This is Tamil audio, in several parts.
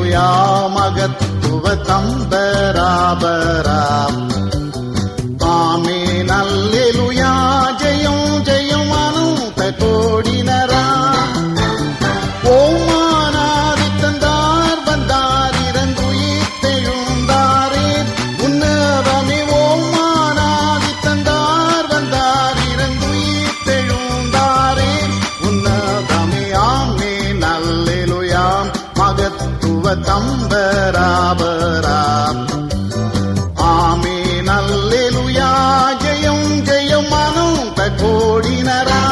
அல்லேலுயா மகத்துவ தம்பராபரா ஆமேன் அல்லேலுயா ஜெயம் ஜெயம் அனந்த கோடினரா ஓமானாதி தந்தார் வந்தார் இறங்குயித்தெழுந்தாரே உன்னதமே ஓமானாதி தந்தார் வந்தார் இறங்குயித்தெழுந்தாரே உன்னதமே ஆமே நல்லெலுயாம் மகத்துவ தம்பராபரா ஆமே நல்லெலுயா ஜெயம் ஜெயம் அனந்த கோடினரா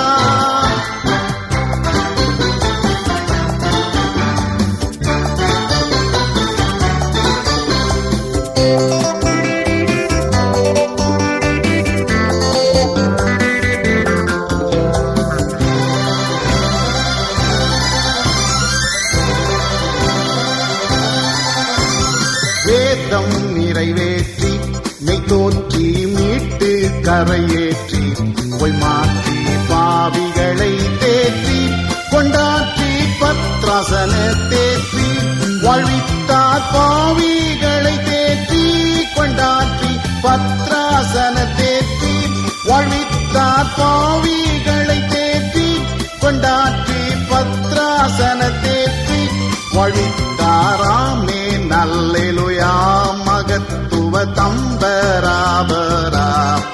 வேதம் நிறைவேற்றி மெய்தோற்றி மீட்டு கரையேற்றி பொய் மாற்றி பாவிகளை தேற்றி கொண்டாற்றி பத்ராசன தேற்றி வாழ்வித்தார் பாவிகளை தேற்றி கொண்டாற்றி பத்ராசன தேற்றி வாழ்வித்தார் பாவிகளை தேற்றி கொண்டாற்றி பத்ராசன தேற்றி வழித்தாராமே நல்லெலுயா மகத்துவ தம்பராபரா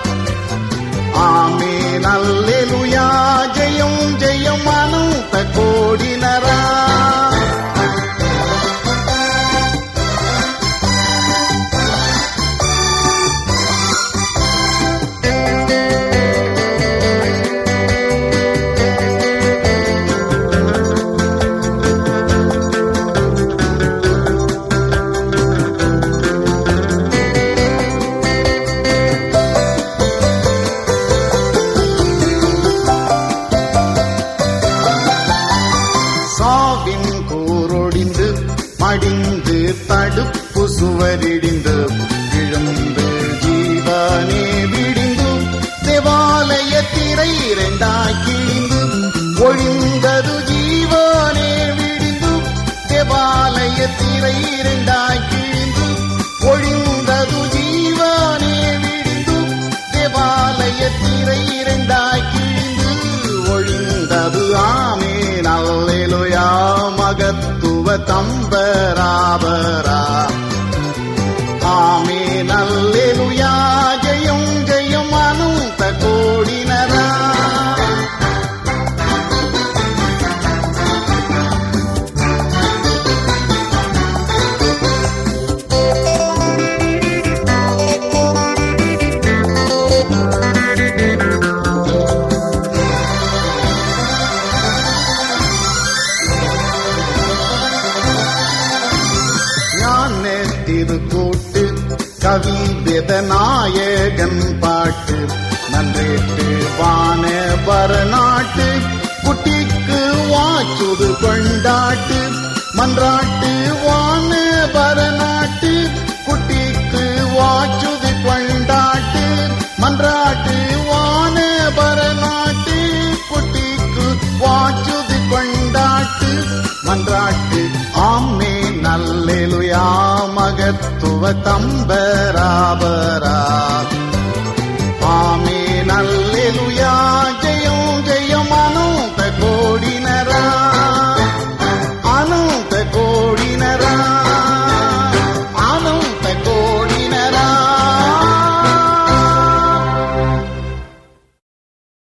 ஆமே நல்லெலுயா ஜெயம் ஜெயம் அனந்த கோடினரா சாவின் கூரொடிந்து மடிந்து தடுப்பு சுவரிடிந்து விழுந்து ஜீவனே விடிந்து தேவாலய திரை இரண்டாய் கிழிந்து ஒழிந்தது ஜீவனே விடிந்து தேவாலய திரை இரண்டாய் கிழிந்து ஒழிந்தது ஜீவனே விடிந்து தேவாலய திரை இரண்டாய் கிழிந்து ஒழிந்தது ஆமே நல்லெலுயா மகத்துவ தம்பராபரா ஆமே நல்லெலுயா ஜெயம் ஜெயம் அனந்த கோடினரா ஞான திருக்கூட்டு கவி வேதநாயகன் பாட்டு நன்றேட்டு வான வரநாட்டு குட்டிக்கு வாச்சுது கொண்டாட்டு மன்றாட்டு வான வரநாட்டு குட்டிக்கு வாச்சுது கொண்டாட்டு மன்றாட்டு வான வரநாட்டு குட்டிக்கு வாச்சுது கொண்டாட்டு மன்றாட்டு ஆமே நல்லெலுயா மகத்துவ தம்பராபரா